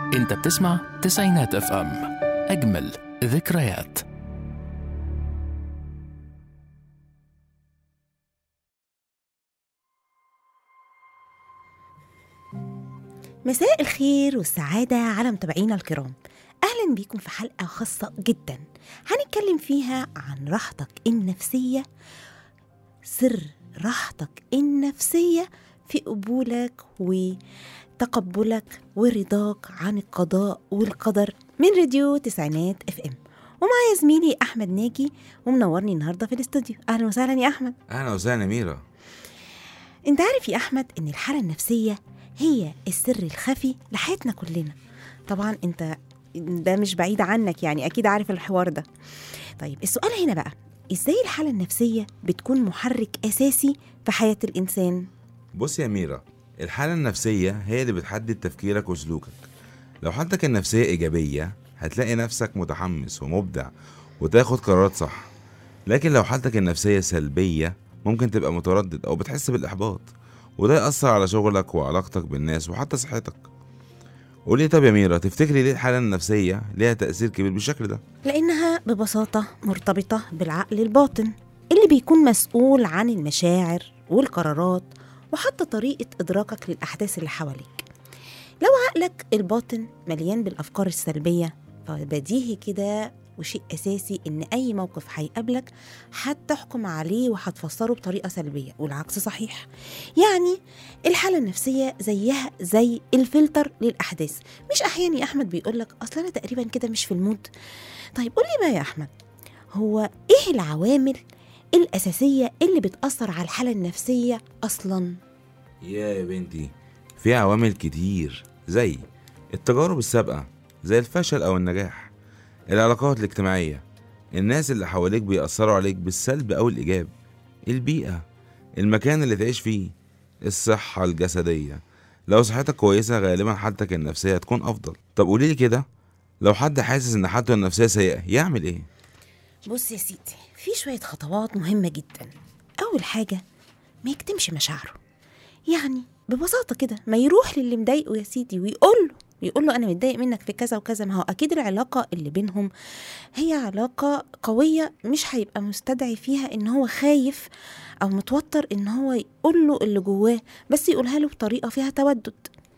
انت بتسمع تسعينات اف ام اجمل ذكريات مساء الخير والسعادة على متابعينا الكرام أهلا بيكم في حلقة خاصة جدا هنتكلم فيها عن راحتك النفسية سر راحتك النفسية في قبولك وتقبلك ورضاك عن القضاء والقدر من راديو تسعينات اف ام ومعايا زميلي أحمد ناجي ومنورني النهاردة في الاستوديو أهلا وسهلا يا أحمد اهلا وسهلا ميرا انت عارف يا احمد ان الحاله النفسيه هي السر الخفي لحياتنا كلنا طبعا انت ده مش بعيد عنك يعني اكيد عارف الحوار ده طيب السؤال هنا بقى ازاي الحاله النفسيه بتكون محرك اساسي في حياه الانسان بص يا ميرا الحالة النفسية هي اللي بتحدد تفكيرك وسلوكك لو حالتك النفسية إيجابية هتلاقي نفسك متحمس ومبدع وتاخد قرارات صح لكن لو حالتك النفسية سلبية ممكن تبقى متردد أو بتحس بالإحباط وده يأثر على شغلك وعلاقتك بالناس وحتى صحتك قولي طب يا ميرا تفتكري ليه الحالة النفسية ليها تأثير كبير بالشكل ده؟ لانها ببساطه مرتبطه بالعقل الباطن اللي بيكون مسؤول عن المشاعر والقرارات وحتى طريقه ادراكك للاحداث اللي حواليك لو عقلك الباطن مليان بالافكار السلبيه فبديهي كده وشيء اساسي ان اي موقف هيقابلك هتحكم عليه وهتفسره بطريقه سلبيه والعكس صحيح يعني الحاله النفسيه زيها زي الفلتر للاحداث مش احيانا يا احمد بيقول لك اصل انا تقريبا كده مش في المود طيب قول لي بقى يا احمد هو ايه العوامل الاساسيه اللي بتاثر على الحاله النفسيه اصلا يا يا بنتي في عوامل كتير زي التجارب السابقة زي الفشل أو النجاح العلاقات الاجتماعية الناس اللي حواليك بيأثروا عليك بالسلب أو الإيجاب البيئة المكان اللي تعيش فيه الصحة الجسدية لو صحتك كويسة غالبا حالتك النفسية هتكون أفضل طب قوليلي كده لو حد حاسس إن حالته النفسية سيئة يعمل إيه؟ بص يا سيدي في شوية خطوات مهمة جدا أول حاجة ما يكتمش مشاعره يعني ببساطة كده ما يروح للي مضايقه يا سيدي ويقول له يقول له أنا متضايق منك في كذا وكذا ما هو أكيد العلاقة اللي بينهم هي علاقة قوية مش هيبقى مستدعي فيها إن هو خايف أو متوتر إن هو يقول له اللي جواه بس يقولها له بطريقة فيها تودد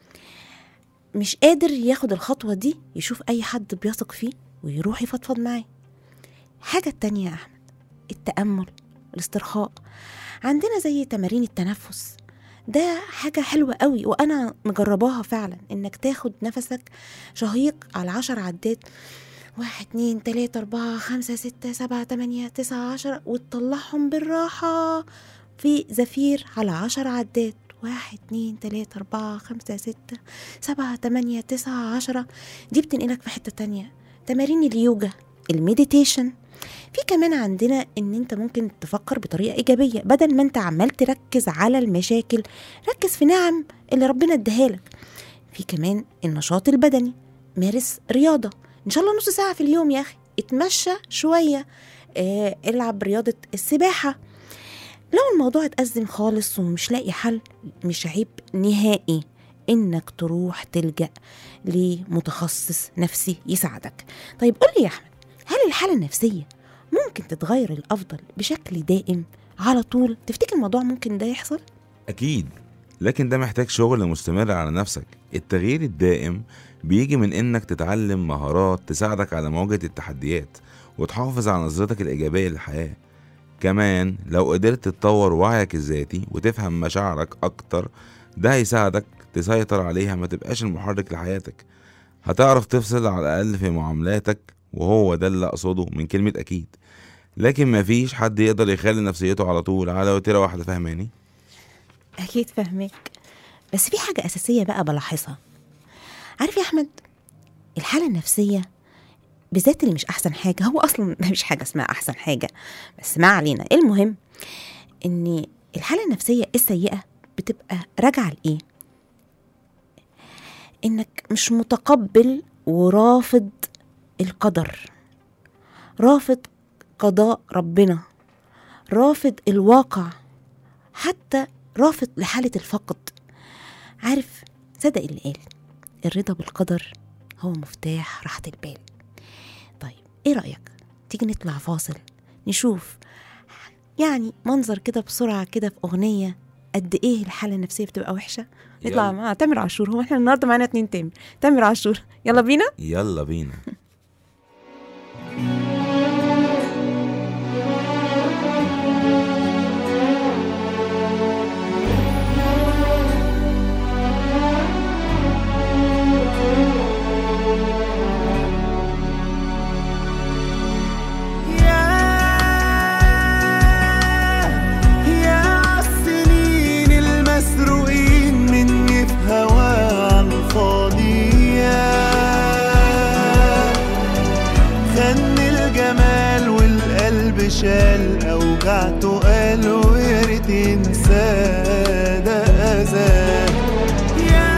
مش قادر ياخد الخطوة دي يشوف أي حد بيثق فيه ويروح يفضفض معاه حاجة التانية يا أحمد التأمل الاسترخاء عندنا زي تمارين التنفس ده حاجة حلوة قوي وأنا مجرباها فعلا إنك تاخد نفسك شهيق على عشر عدات واحد اتنين تلاتة أربعة خمسة ستة سبعة تمانية تسعة عشرة وتطلعهم بالراحة في زفير على عشر عدات واحد اتنين تلاتة أربعة خمسة ستة سبعة تمانية تسعة عشرة دي بتنقلك في حتة تانية تمارين اليوجا المديتيشن في كمان عندنا ان انت ممكن تفكر بطريقه ايجابيه بدل ما انت عمال تركز على المشاكل ركز في نعم اللي ربنا اداها لك في كمان النشاط البدني مارس رياضه ان شاء الله نص ساعه في اليوم يا اخي اتمشى شويه اه العب رياضه السباحه لو الموضوع اتأزم خالص ومش لاقي حل مش عيب نهائي انك تروح تلجأ لمتخصص نفسي يساعدك طيب قول لي يا احمد هل الحالة النفسية ممكن تتغير الأفضل بشكل دائم على طول تفتكر الموضوع ممكن ده يحصل؟ أكيد لكن ده محتاج شغل مستمر على نفسك التغيير الدائم بيجي من إنك تتعلم مهارات تساعدك على مواجهة التحديات وتحافظ على نظرتك الإيجابية للحياة كمان لو قدرت تطور وعيك الذاتي وتفهم مشاعرك أكتر ده هيساعدك تسيطر عليها ما تبقاش المحرك لحياتك هتعرف تفصل على الأقل في معاملاتك وهو ده اللي أقصده من كلمة أكيد لكن مفيش حد يقدر يخلي نفسيته على طول على وتيرة واحدة فاهماني أكيد فهمك بس في حاجة أساسية بقى بلاحظها عارف يا أحمد الحالة النفسية بالذات اللي مش أحسن حاجة هو أصلا مش حاجة اسمها أحسن حاجة بس ما علينا المهم إن الحالة النفسية السيئة بتبقى راجعة لإيه؟ إنك مش متقبل ورافض القدر رافض قضاء ربنا رافض الواقع حتى رافض لحالة الفقد عارف صدق اللي قال الرضا بالقدر هو مفتاح راحة البال طيب ايه رأيك تيجي نطلع فاصل نشوف يعني منظر كده بسرعة كده في أغنية قد ايه الحالة النفسية بتبقى وحشة نطلع يلا. مع تامر عاشور هو احنا النهارده معانا اتنين تامر تامر عاشور يلا بينا يلا بينا يا عالسنين المسروقين مني في هوا عالفاضية خن الجمال والقلب شال أوجعته قال ويا ريت ينسى ده أذاه يا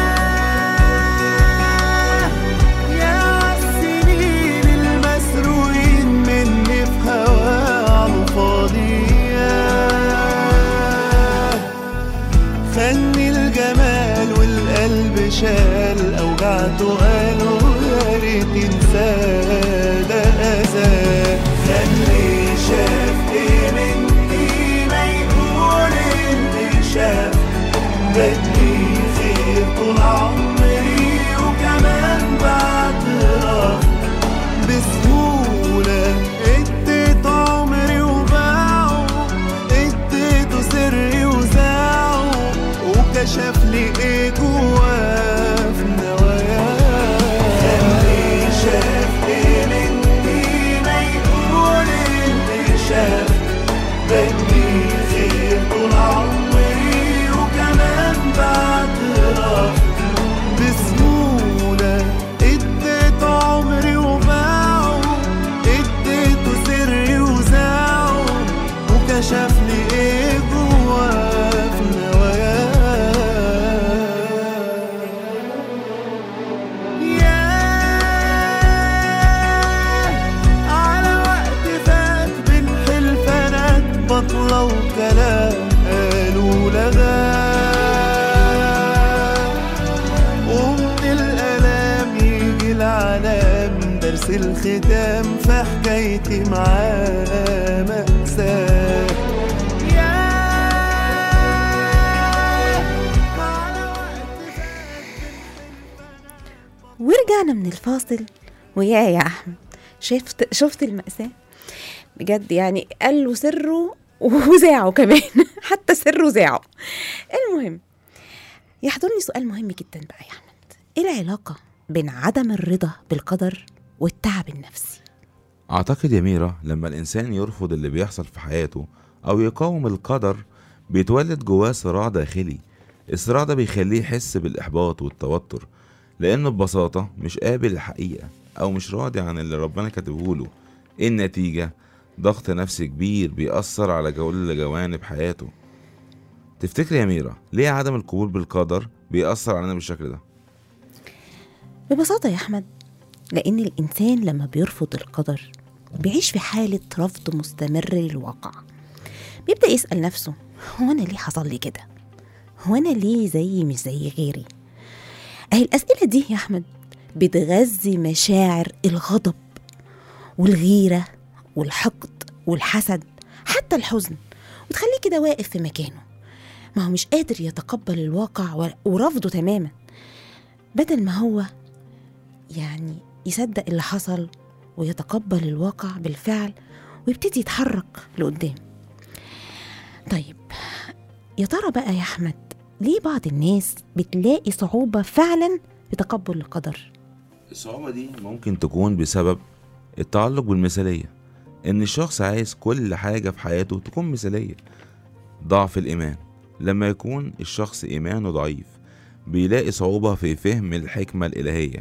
يا عالسنين المسروقين مني في هوا عالفاضية خني الجمال والقلب شال أوجعته قالوا يا ريت ينسى ده أذى خلي شاف إيه مني ما يقول اللي شاف بدي خير طول عمري وكمان بعترف بسهولة اديت عمري وباعه اديته سري وزاعه وكشف لي ايه جواه في نواياه خلي شاف ايه مني ما يقول اللي شاف بدي خير طول عمري وكمان بعترف بسهولة اديت عمري وباعه اديته سري وزاعه وكشف لي ايه جواه في نواياه ياه على وقت فات بالحلفانات بطلة وكلام قالوا لغاه ومن الألام يجي العلام درس الختام في حكايتي معاه مأساة ياه على وقت ورجعنا من الفاصل ويا يا احمد شفت شفت المأساة بجد يعني قال له سره وزاعه كمان حتى سره زاعه المهم يحضرني سؤال مهم جدا بقى يا احمد ايه العلاقة بين عدم الرضا بالقدر والتعب النفسي أعتقد يا ميرا لما الإنسان يرفض اللي بيحصل في حياته أو يقاوم القدر بيتولد جواه صراع داخلي الصراع ده بيخليه يحس بالإحباط والتوتر لأنه ببساطة مش قابل الحقيقة أو مش راضي عن اللي ربنا كاتبهوله النتيجة ضغط نفسي كبير بيأثر على كل جوانب حياته تفتكر يا ميرا ليه عدم القبول بالقدر بيأثر علينا بالشكل ده؟ ببساطة يا أحمد لأن الإنسان لما بيرفض القدر بيعيش في حالة رفض مستمر للواقع بيبدأ يسأل نفسه هو أنا ليه حصل لي كده؟ هو أنا ليه زيي مش زي غيري؟ أهي الأسئلة دي يا أحمد بتغذي مشاعر الغضب والغيرة والحقد والحسد حتى الحزن وتخليه كده واقف في مكانه ما هو مش قادر يتقبل الواقع و- ورفضه تماما بدل ما هو يعني يصدق اللي حصل ويتقبل الواقع بالفعل ويبتدي يتحرك لقدام طيب يا ترى بقى يا احمد ليه بعض الناس بتلاقي صعوبة فعلا في تقبل القدر الصعوبة دي ممكن تكون بسبب التعلق بالمثالية إن الشخص عايز كل حاجة في حياته تكون مثالية ضعف الإيمان لما يكون الشخص إيمانه ضعيف بيلاقي صعوبة في فهم الحكمة الإلهية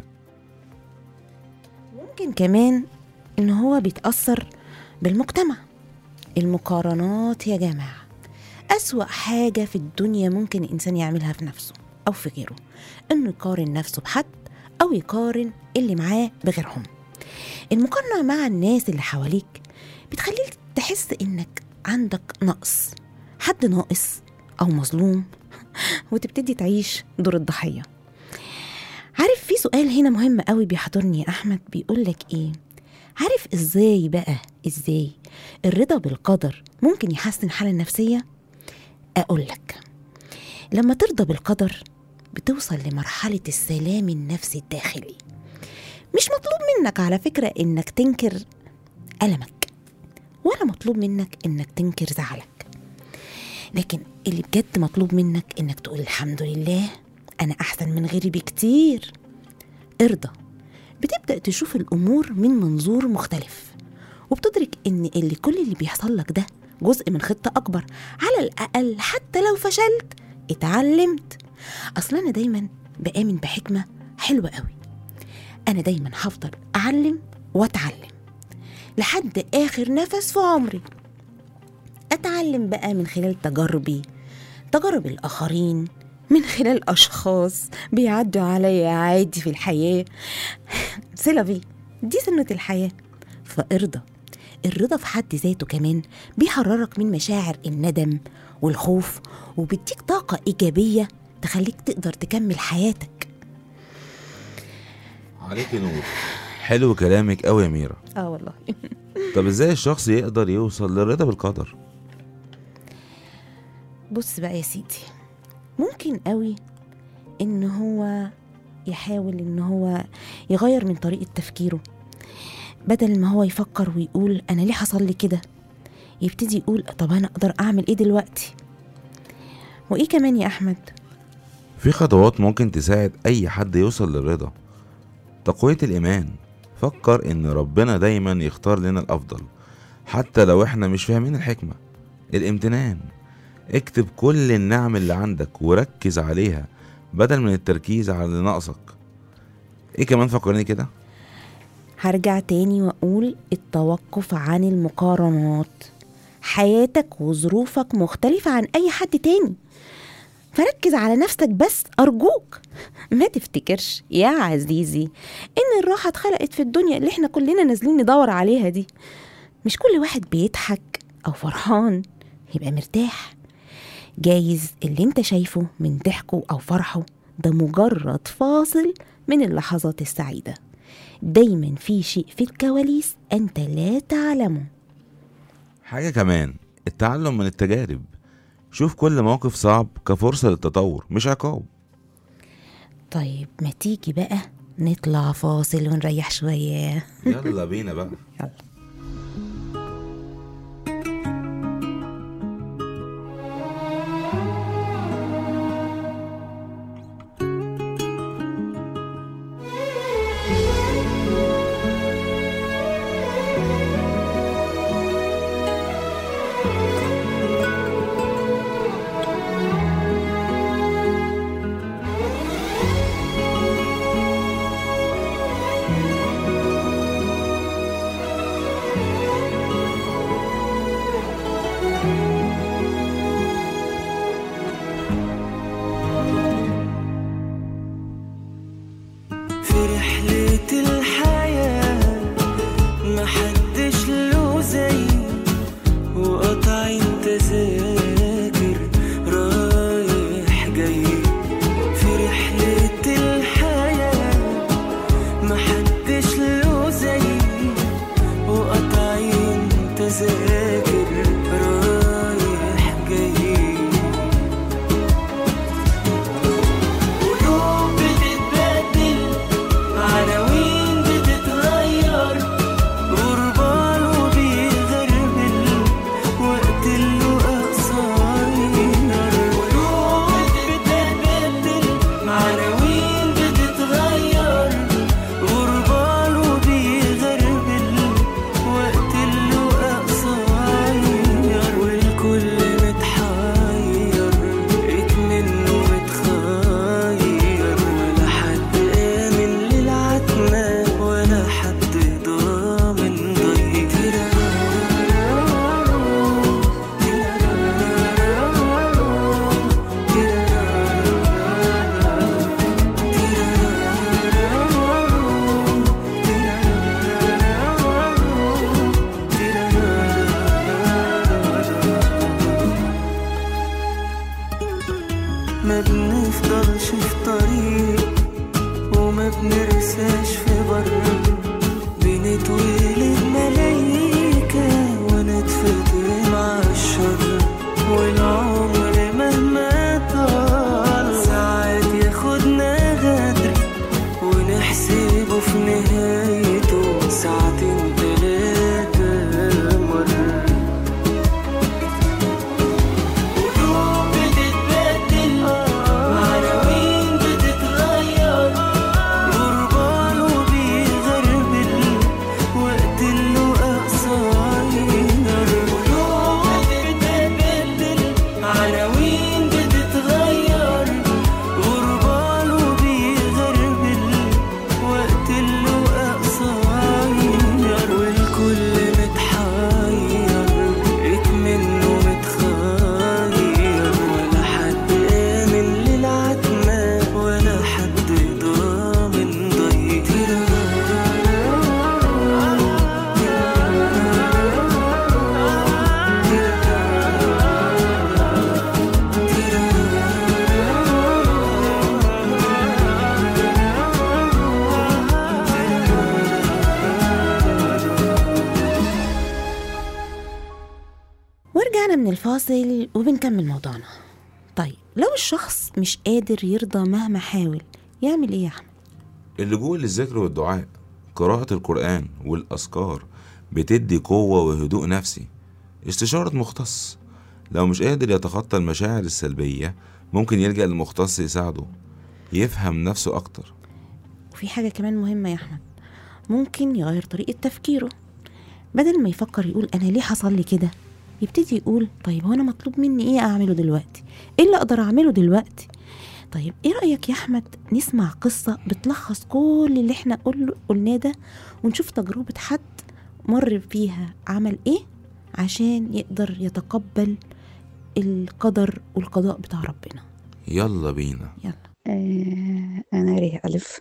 ممكن كمان ان هو بيتأثر بالمجتمع المقارنات يا جماعة أسوأ حاجة في الدنيا ممكن الإنسان يعملها في نفسه أو في غيره إنه يقارن نفسه بحد أو يقارن اللي معاه بغيرهم المقارنة مع الناس اللي حواليك بتخليك تحس إنك عندك نقص حد ناقص أو مظلوم وتبتدي تعيش دور الضحية عارف في سؤال هنا مهم قوي بيحضرني يا احمد بيقولك ايه عارف ازاي بقى ازاي الرضا بالقدر ممكن يحسن حالة النفسية اقولك لما ترضى بالقدر بتوصل لمرحلة السلام النفسي الداخلي مش مطلوب منك على فكرة انك تنكر ألمك ولا مطلوب منك انك تنكر زعلك لكن اللي بجد مطلوب منك انك تقول الحمد لله انا احسن من غيري بكتير ارضى بتبدأ تشوف الأمور من منظور مختلف وبتدرك إن اللي كل اللي بيحصل لك ده جزء من خطة أكبر على الأقل حتى لو فشلت اتعلمت أصل أنا دايما بآمن بحكمة حلوة قوي أنا دايما هفضل أعلم وأتعلم لحد آخر نفس في عمري أتعلم بقى من خلال تجاربي تجارب الآخرين من خلال أشخاص بيعدوا عليا عادي في الحياة صلة بيه دي سنة الحياة فارضى الرضا في حد ذاته كمان بيحررك من مشاعر الندم والخوف وبيديك طاقة إيجابية تخليك تقدر تكمل حياتك عليك نور حلو كلامك قوي يا ميرا اه والله طب ازاي الشخص يقدر يوصل للرضا بالقدر بص بقى يا سيدي ممكن قوي ان هو يحاول ان هو يغير من طريقة تفكيره بدل ما هو يفكر ويقول انا ليه حصل لي كده يبتدي يقول طب انا اقدر اعمل ايه دلوقتي وايه كمان يا احمد في خطوات ممكن تساعد اي حد يوصل للرضا تقوية الايمان فكر ان ربنا دايما يختار لنا الافضل حتى لو احنا مش فاهمين الحكمة الامتنان اكتب كل النعم اللي عندك وركز عليها بدل من التركيز على اللي ناقصك ايه كمان فكرني كده هرجع تاني واقول التوقف عن المقارنات حياتك وظروفك مختلفة عن أي حد تاني فركز على نفسك بس أرجوك ما تفتكرش يا عزيزي إن الراحة اتخلقت في الدنيا اللي احنا كلنا نازلين ندور عليها دي مش كل واحد بيضحك أو فرحان يبقى مرتاح جايز اللي انت شايفه من ضحكه أو فرحه ده مجرد فاصل من اللحظات السعيدة دايما في شيء في الكواليس أنت لا تعلمه حاجة كمان التعلم من التجارب شوف كل موقف صعب كفرصة للتطور مش عقاب طيب ما تيجي بقى نطلع فاصل ونريح شوية يلا بينا بقى يلا من الفاصل وبنكمل موضوعنا طيب لو الشخص مش قادر يرضى مهما حاول يعمل ايه يا احمد اللجوء للذكر والدعاء قراءة القرآن والأذكار بتدي قوة وهدوء نفسي استشارة مختص لو مش قادر يتخطى المشاعر السلبية ممكن يلجأ لمختص يساعده يفهم نفسه أكتر وفي حاجة كمان مهمة يا أحمد ممكن يغير طريقة تفكيره بدل ما يفكر يقول أنا ليه حصل لي كده يبتدي يقول طيب هو أنا مطلوب مني إيه أعمله دلوقتي إيه اللي أقدر أعمله دلوقتي طيب إيه رأيك يا أحمد نسمع قصة بتلخص كل اللي إحنا قل- قلناه ده ونشوف تجربة حد مر فيها عمل إيه عشان يقدر يتقبل القدر والقضاء بتاع ربنا يلا بينا يلا آه، أنا ريه ألف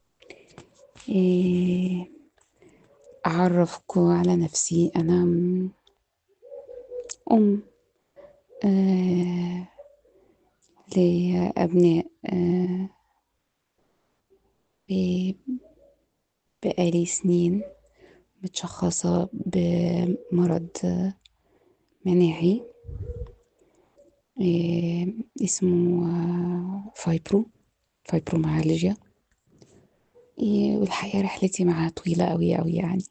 آه، أعرفكم على نفسي أنا م- أم آه، ليا أبناء آه، ب- بقالي سنين متشخصة بمرض آه، مناعي آه، اسمه آه، فايبرو فايبروميالجيا إيه، والحقيقة رحلتي معاها طويلة أوي أوي يعني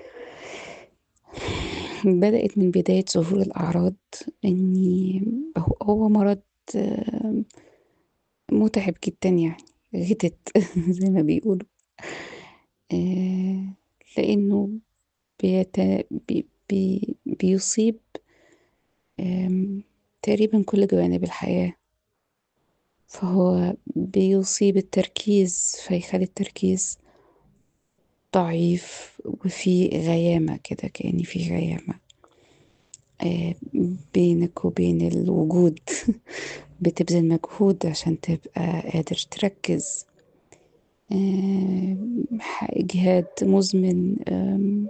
بدأت من بداية ظهور الأعراض إني هو- هو مرض آه، متعب جدا يعني غتت زي ما بيقولوا آه، لأنه بيت... بي... بي... بيصيب آم، تقريبا كل جوانب الحياة فهو بيصيب التركيز فيخلي التركيز ضعيف وفي غيامة كده كأن في غيامة آه، بينك وبين الوجود بتبذل مجهود عشان تبقى قادر تركز آه، ح- إجهاد مزمن آم،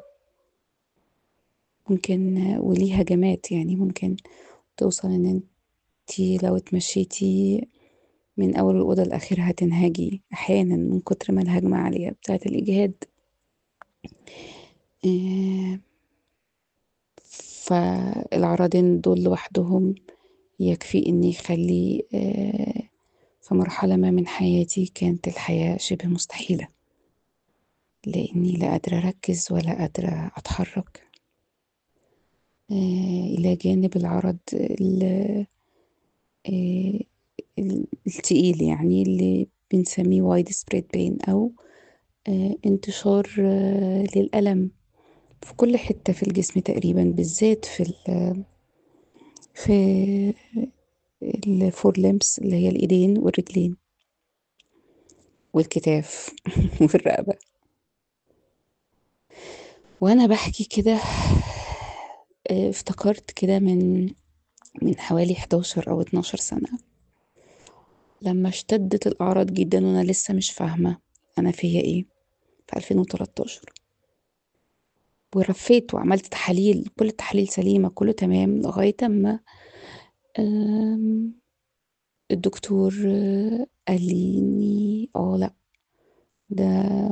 ممكن وليه هجمات يعني ممكن توصل ان انتي لو اتمشيتي من اول الاوضه لاخرها تنهجي احيانا من كتر ما الهجمه عاليه بتاعه الاجهاد آه، فالعرضين دول لوحدهم يكفي ان يخلي آه، في مرحله ما من حياتي كانت الحياه شبه مستحيله لاني لا قادره اركز ولا قادره اتحرك آه، إلى جانب العرض ال- آه، ال- التقيل يعني اللي بنسميه وايد سبريد بين أو آه، انتشار آه، للألم في كل حتة في الجسم تقريبا بالذات في ال في الفور لمس اللي هي الإيدين والرجلين والكتاف والرقبة وأنا بحكي كده آه، افتكرت كده من من حوالي 11 أو 12 سنة لما اشتدت الأعراض جدا وأنا لسه مش فاهمة أنا فيا إيه في 2013 ورفيت وعملت تحاليل كل التحاليل سليمة كله تمام لغاية أما آم، الدكتور آه، قال لي إني اه لأ ده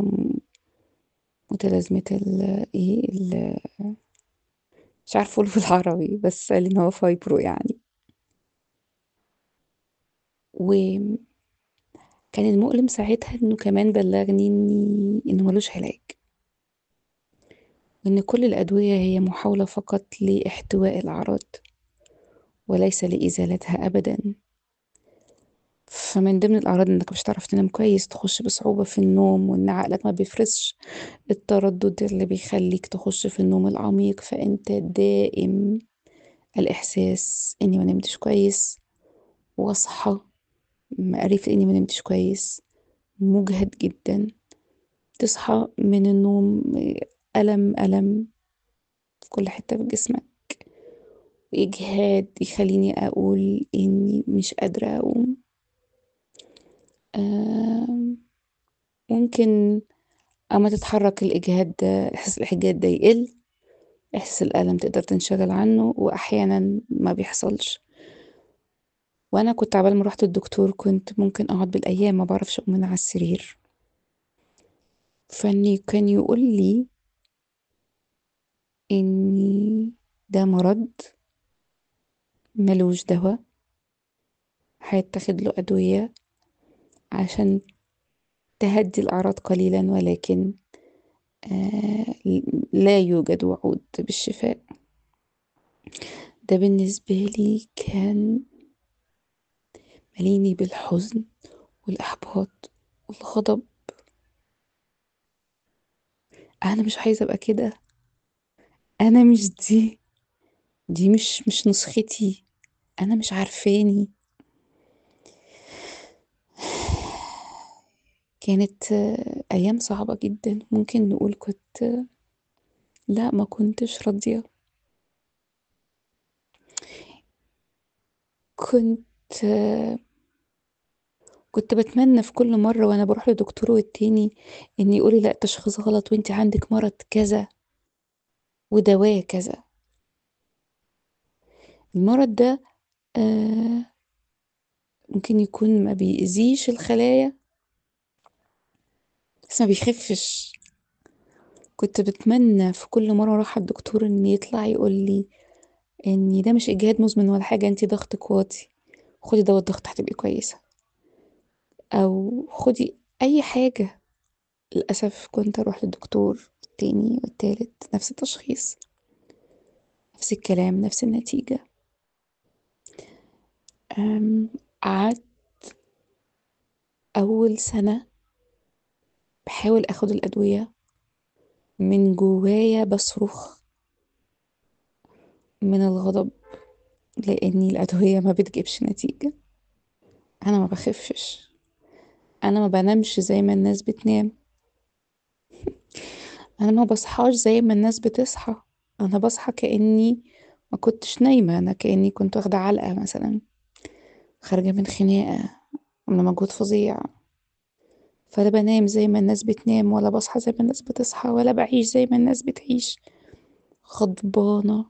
متلازمة ال ايه ال مش عارفة اقوله بالعربي بس قال لي ان هو فايبرو يعني وكان المؤلم ساعتها انه كمان بلغني اني انه ملوش علاج وان كل الادوية هي محاولة فقط لاحتواء الاعراض وليس لازالتها ابدا فمن ضمن الاعراض انك مش هتعرف تنام كويس تخش بصعوبة في النوم وان عقلك ما بيفرزش التردد اللي بيخليك تخش في النوم العميق فانت دائم الاحساس اني ما نمتش كويس واصحى مقرف اني ما نمتش كويس مجهد جدا تصحى من النوم ألم ألم في كل حتة في جسمك وإجهاد يخليني أقول إني مش قادرة أقوم آم، ممكن أما تتحرك الإجهاد ده إحساس الإجهاد ده يقل إحساس الألم تقدر تنشغل عنه وأحيانا ما بيحصلش وأنا كنت عبال ما روحت الدكتور كنت ممكن أقعد بالأيام ما بعرفش أقوم من على السرير فإني كان يقول لي إني ده مرض ملوش دواء هيتاخد له أدوية عشان تهدي الأعراض قليلا ولكن آه، لا يوجد وعود بالشفاء ده بالنسبة لي كان مليني بالحزن والإحباط والغضب أنا مش عايزة أبقى كده أنا مش دي دي مش مش نسختي أنا مش عارفاني كانت آه، أيام صعبة جدا ممكن نقول كنت آه، لا ما كنتش راضية كنت آه، كنت بتمنى في كل مرة وأنا بروح لدكتور والتاني إن يقولي لا تشخيص غلط وانت عندك مرض كذا ودواه كذا المرض ده آه ممكن يكون ما بيأذيش الخلايا بس ما بيخفش كنت بتمنى في كل مرة اروح على الدكتور ان يطلع يقول لي ان ده مش اجهاد مزمن ولا حاجة انتي ضغطك واطي خدي دواء الضغط هتبقي كويسة او خدي اي حاجة للأسف كنت اروح للدكتور التاني والتالت نفس التشخيص نفس الكلام نفس النتيجة أم، قعدت أول سنة بحاول أخد الأدوية من جوايا بصرخ من الغضب لأني الأدوية ما بتجيبش نتيجة أنا ما بخفش أنا ما بنامش زي ما الناس بتنام أنا ما بصحاش زي ما الناس بتصحى أنا بصحى كأني ما كنتش نايمة أنا كأني كنت واخدة علقة مثلا خارجة من خناقة من مجهود فظيع فلا بنام زي ما الناس بتنام ولا بصحى زي ما الناس بتصحى ولا بعيش زي ما الناس بتعيش غضبانة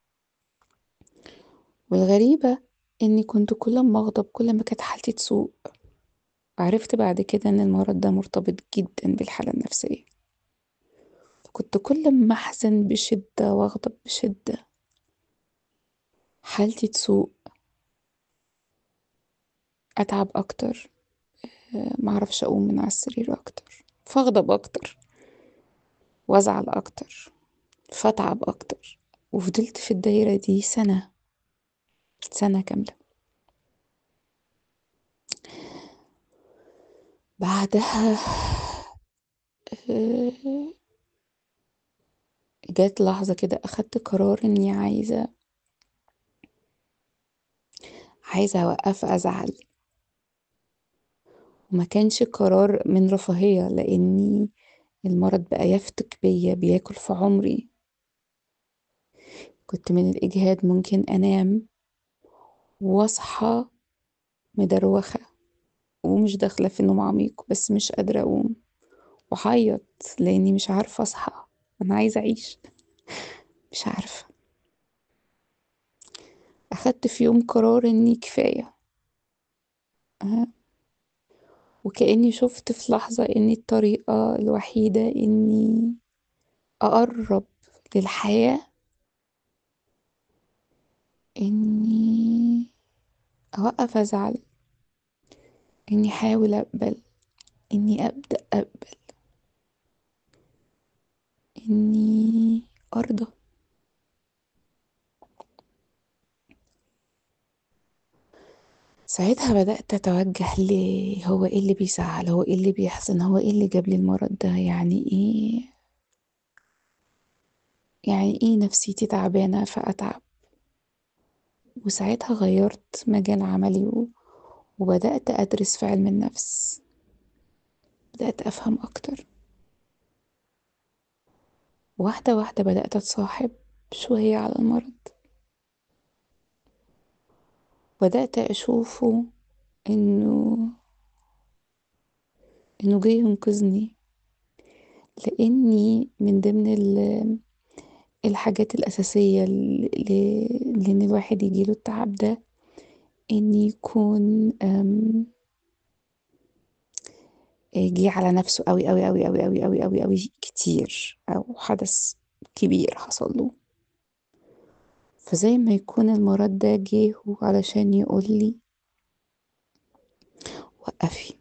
والغريبة إني كنت كل ما أغضب كل ما كانت حالتي تسوء عرفت بعد كده إن المرض ده مرتبط جدا بالحالة النفسية كنت كل ما أحزن بشدة وأغضب بشدة حالتي تسوء أتعب أكتر آه، معرفش أقوم من على السرير أكتر فأغضب أكتر وأزعل أكتر فأتعب أكتر وفضلت في الدايرة دي سنة سنة كاملة بعدها آه، جات لحظة كده أخدت قرار إني عايزة عايزة أوقف أزعل وما كانش قرار من رفاهية لأني المرض بقى يفتك بيا بياكل في عمري كنت من الإجهاد ممكن أنام وأصحى مدروخة ومش داخلة في نوم عميق بس مش قادرة أقوم وأعيط لأني مش عارفة أصحى أنا عايزة أعيش مش عارفة أخدت في يوم قرار إني كفاية أه. وكأني شفت في لحظة إني الطريقة الوحيدة إني أقرب للحياة إني أوقف أزعل إني أحاول أقبل إني أبدأ أقبل إني أرضى ساعتها بدأت أتوجه ل هو إيه اللي بيزعل هو إيه اللي بيحزن هو إيه اللي جاب لي المرض ده يعني إيه يعني إيه نفسيتي تعبانة فأتعب وساعتها غيرت مجال عملي و- وبدأت أدرس في علم النفس بدأت أفهم أكتر واحدة واحدة بدأت أتصاحب شوية على المرض بدأت أشوفه إنه إنه جاي ينقذني لأني من ضمن ال- الحاجات الأساسية ل- ل- لأن الواحد يجيله التعب ده إن يكون أم، جه على نفسه أوي أوي أوي أوي أوي أوي أوي أوي كتير أو حدث كبير حصل له فزي ما يكون المرض ده جه علشان يقول لي وقفي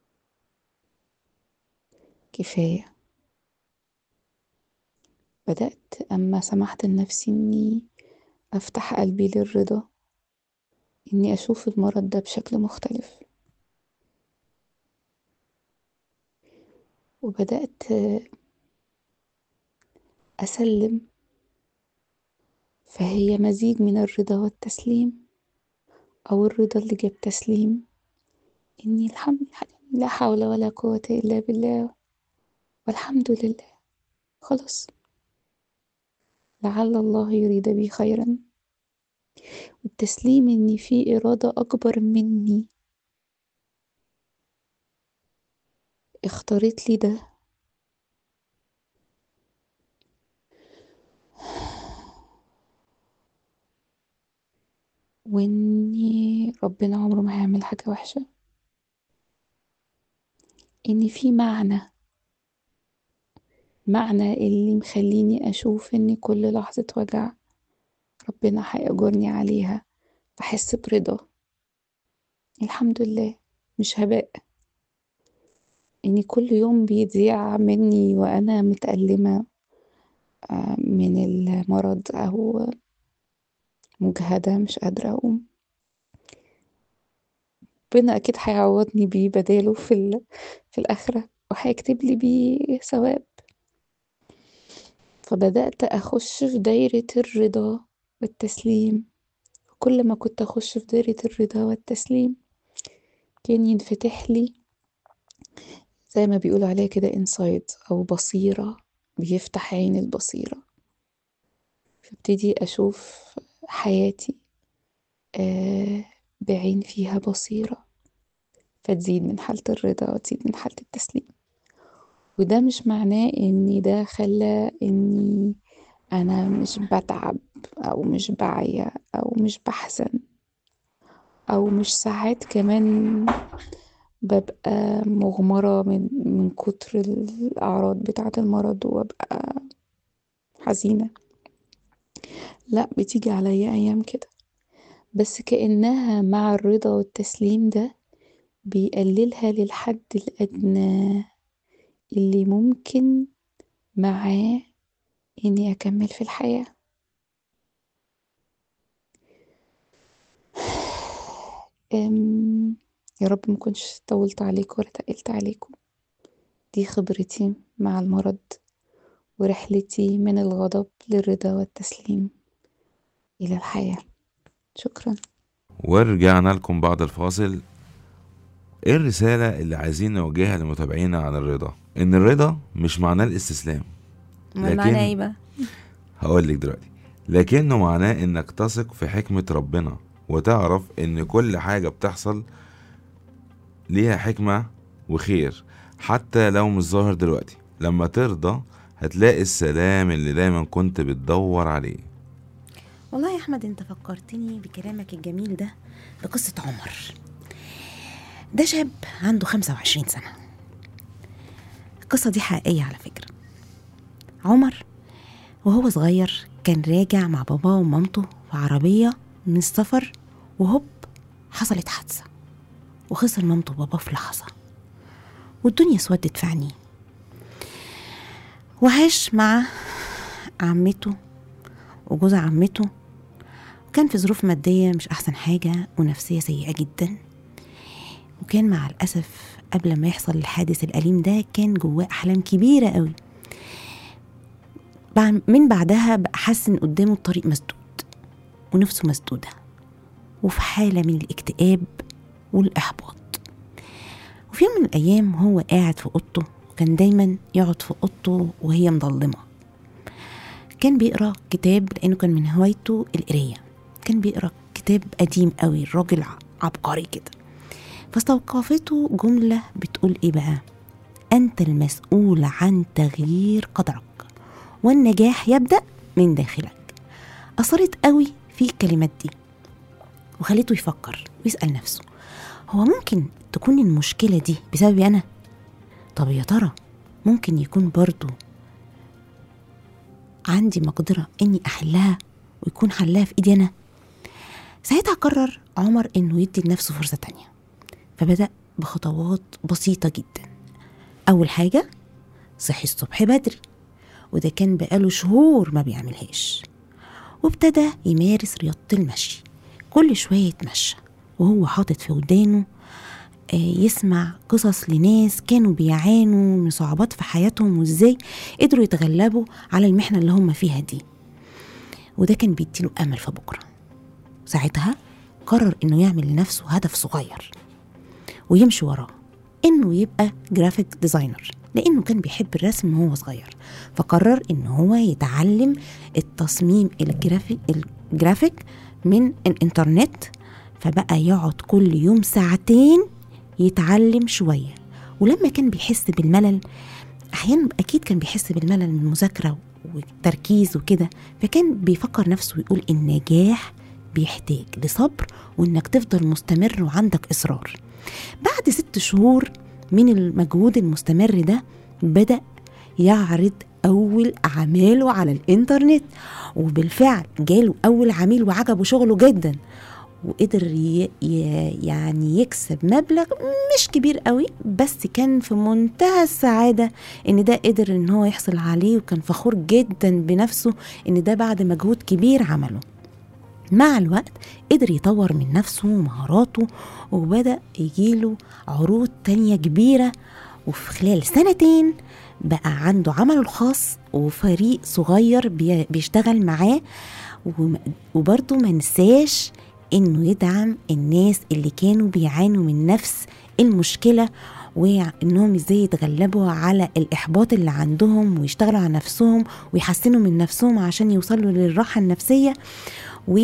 كفاية بدأت أما سمحت لنفسي إني أفتح قلبي للرضا إني أشوف المرض ده بشكل مختلف وبدأت أسلم فهي مزيج من الرضا والتسليم أو الرضا اللي جاب تسليم إني الحمد لا حول ولا قوة إلا بالله والحمد لله خلاص لعل الله يريد بي خيرا والتسليم إن في إرادة أكبر مني اختارت لي ده وإني ربنا عمره ما هيعمل حاجة وحشة إن في معنى معنى اللي مخليني أشوف إن كل لحظة وجع ربنا هيأجرني عليها بحس برضا الحمد لله مش هباء إن كل يوم بيضيع مني وأنا متألمة آه، من المرض أو مجهدة مش قادرة أقوم ربنا أكيد هيعوضني بيه بداله في, ال... في الآخرة وهيكتب لي بيه ثواب فبدأت أخش في دايرة الرضا والتسليم كل ما كنت أخش في دايرة الرضا والتسليم كان ينفتح لي زي ما بيقولوا عليها كده انسايد أو بصيرة بيفتح عين البصيرة فابتدي أشوف حياتي آه بعين فيها بصيرة فتزيد من حالة الرضا وتزيد من حالة التسليم وده مش معناه ان ده خلى اني انا مش بتعب او مش بعيا او مش بحزن او مش ساعات كمان ببقى مغمرة من, من كتر الأعراض بتاعة المرض وأبقى حزينة لا بتيجي عليا أيام كده بس كأنها مع الرضا والتسليم ده بيقللها للحد الأدنى اللي ممكن معاه إني أكمل في الحياة أم يا رب مكنش طولت عليكم ولا تقلت عليكم دي خبرتي مع المرض ورحلتي من الغضب للرضا والتسليم إلى الحياة شكرا ورجعنا لكم بعد الفاصل ايه الرسالة اللي عايزين نوجهها لمتابعينا عن الرضا ان الرضا مش معناه الاستسلام امال لكن- معناه ايه بقى هقول لك دلوقتي لكنه معناه انك تثق في حكمة ربنا وتعرف ان كل حاجة بتحصل ليها حكمة وخير حتى لو مش ظاهر دلوقتي لما ترضى هتلاقي السلام اللي دايما كنت بتدور عليه والله يا احمد انت فكرتني بكلامك الجميل ده بقصة عمر ده شاب عنده 25 سنة القصة دي حقيقية على فكرة عمر وهو صغير كان راجع مع باباه ومامته في عربية من السفر وهوب حصلت حادثة وخسر مامته وباباه في لحظة والدنيا اسودت في عينيه وعاش مع عمته وجوز عمته وكان في ظروف مادية مش أحسن حاجة ونفسية سيئة جدا وكان مع الأسف قبل ما يحصل الحادث الأليم ده كان جواه أحلام كبيرة قوي بعد- من بعدها بقى حاسس إن قدامه الطريق مسدود ونفسه مسدودة وفي حالة من الاكتئاب والإحباط وفي يوم من الأيام هو قاعد في أوضته وكان دايما يقعد في أوضته وهي مظلمة كان بيقرا كتاب لانه كان من هوايته القرايه كان بيقرا كتاب قديم قوي الراجل ع- عبقري كده فاستوقفته جمله بتقول ايه بقى انت المسؤول عن تغيير قدرك والنجاح يبدا من داخلك اثرت قوي في الكلمات دي وخليته يفكر ويسال نفسه هو ممكن تكون المشكله دي بسببي انا طب يا ترى ممكن يكون برضو عندي مقدرة إني أحلها ويكون حلها في ايدي انا ساعتها قرر عمر انه يدي لنفسه فرصة تانية فبدأ بخطوات بسيطة جدا أول حاجة صحي الصبح بدري وده كان بقاله شهور ما بيعملهاش وابتدى يمارس رياضة المشي كل شوية يتمشى وهو حاطط في ودانه آه، يسمع قصص لناس كانوا بيعانوا من صعوبات في حياتهم وازاي قدروا يتغلبوا على المحنة اللي هم فيها دي وده كان بيديله أمل في بكرة ساعتها قرر إنه يعمل لنفسه هدف صغير ويمشي وراه إنه يبقى جرافيك ديزاينر لأنه كان بيحب الرسم وهو صغير فقرر إن هو يتعلم التصميم الجرافيك الجرافيك من الإنترنت فبقى يقعد كل يوم ساعتين يتعلم شوية ولما كان بيحس بالملل أحيانا أكيد كان بيحس بالملل من المذاكرة والتركيز وكده فكان بيفكر نفسه ويقول النجاح بيحتاج لصبر وإنك تفضل مستمر وعندك إصرار بعد ست شهور من المجهود المستمر ده بدأ يعرض أول أعماله على الإنترنت وبالفعل جاله أول عميل وعجبه شغله جدا وقدر ي... ي... يعني يكسب مبلغ مش كبير قوي بس كان في منتهى السعادة ان ده قدر ان هو يحصل عليه وكان فخور جدا بنفسه ان ده بعد مجهود كبير عمله مع الوقت قدر يطور من نفسه ومهاراته وبدأ يجيله عروض تانية كبيرة وفي خلال سنتين بقى عنده عمله الخاص وفريق صغير بي- بيشتغل معاه وم- وبرضه ما نساش انه يدعم الناس اللي كانوا بيعانوا من نفس المشكله وانهم ازاي يتغلبوا على الاحباط اللي عندهم ويشتغلوا على نفسهم ويحسنوا من نفسهم عشان يوصلوا للراحه النفسيه و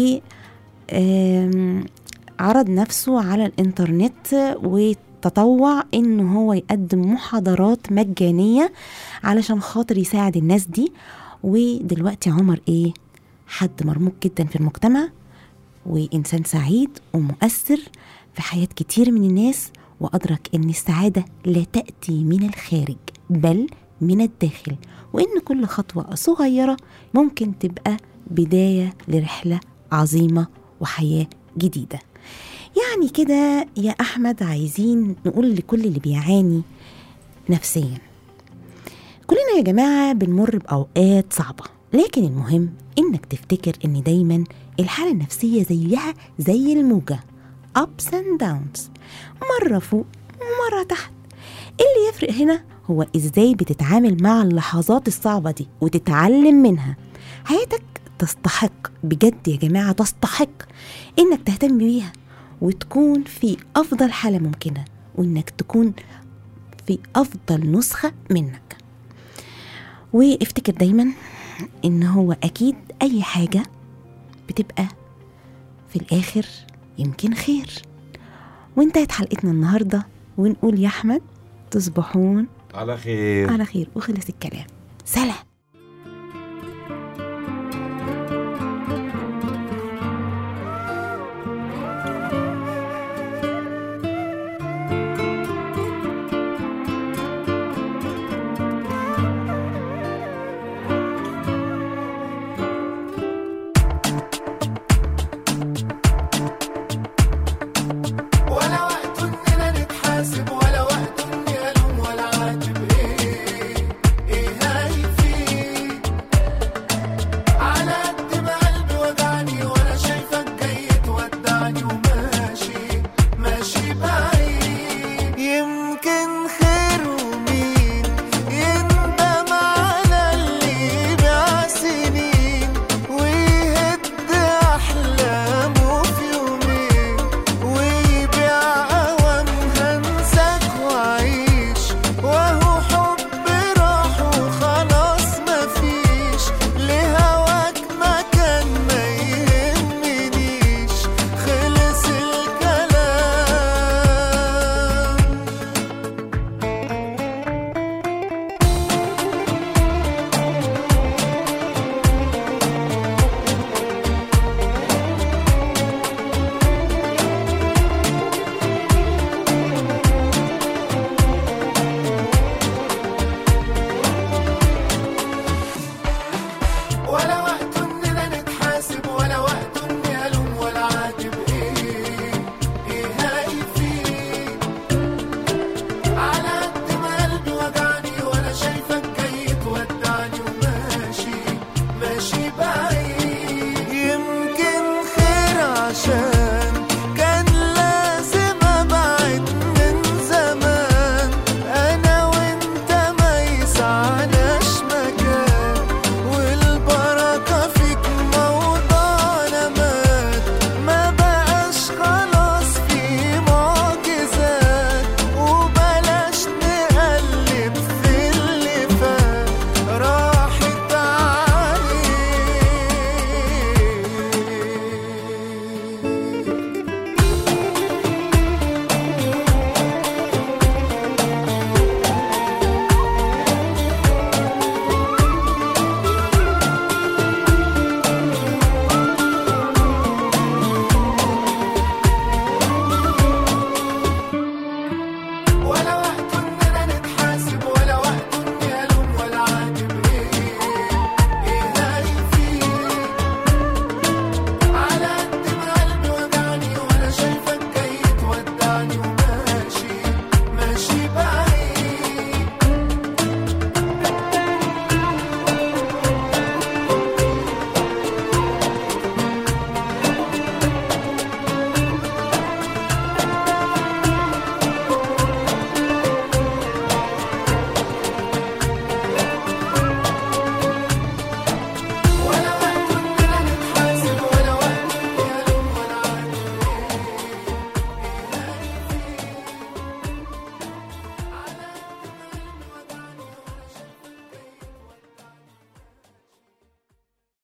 آم، عرض نفسه على الانترنت وتطوع ان هو يقدم محاضرات مجانيه علشان خاطر يساعد الناس دي ودلوقتي عمر ايه حد مرموق جدا في المجتمع وإنسان سعيد ومؤثر في حياة كتير من الناس وأدرك إن السعادة لا تأتي من الخارج بل من الداخل وإن كل خطوة صغيرة ممكن تبقى بداية لرحلة عظيمة وحياة جديدة يعني كده يا أحمد عايزين نقول لكل اللي بيعاني نفسيا كلنا يا جماعة بنمر بأوقات صعبة لكن المهم إنك تفتكر إن دايما الحالة النفسية زيها زي الموجة ups and downs مرة فوق ومرة تحت اللي يفرق هنا هو إزاي بتتعامل مع اللحظات الصعبة دي وتتعلم منها حياتك تستحق بجد يا جماعة تستحق إنك تهتم بيها وتكون في أفضل حالة ممكنة وإنك تكون في أفضل نسخة منك وافتكر دايما إن هو أكيد أي حاجة بتبقى في الآخر يمكن خير وانتهت حلقتنا النهاردة ونقول يا أحمد تصبحون على خير على خير وخلص الكلام سلام ولا وقت اننا نتحاسب ولا وقت اني الوم ولا عاتب ايه ايه هيفيد على قد ما قلبي وجعني وانا شايفك جاي تودعني وماشي ماشي بعيد يمكن خير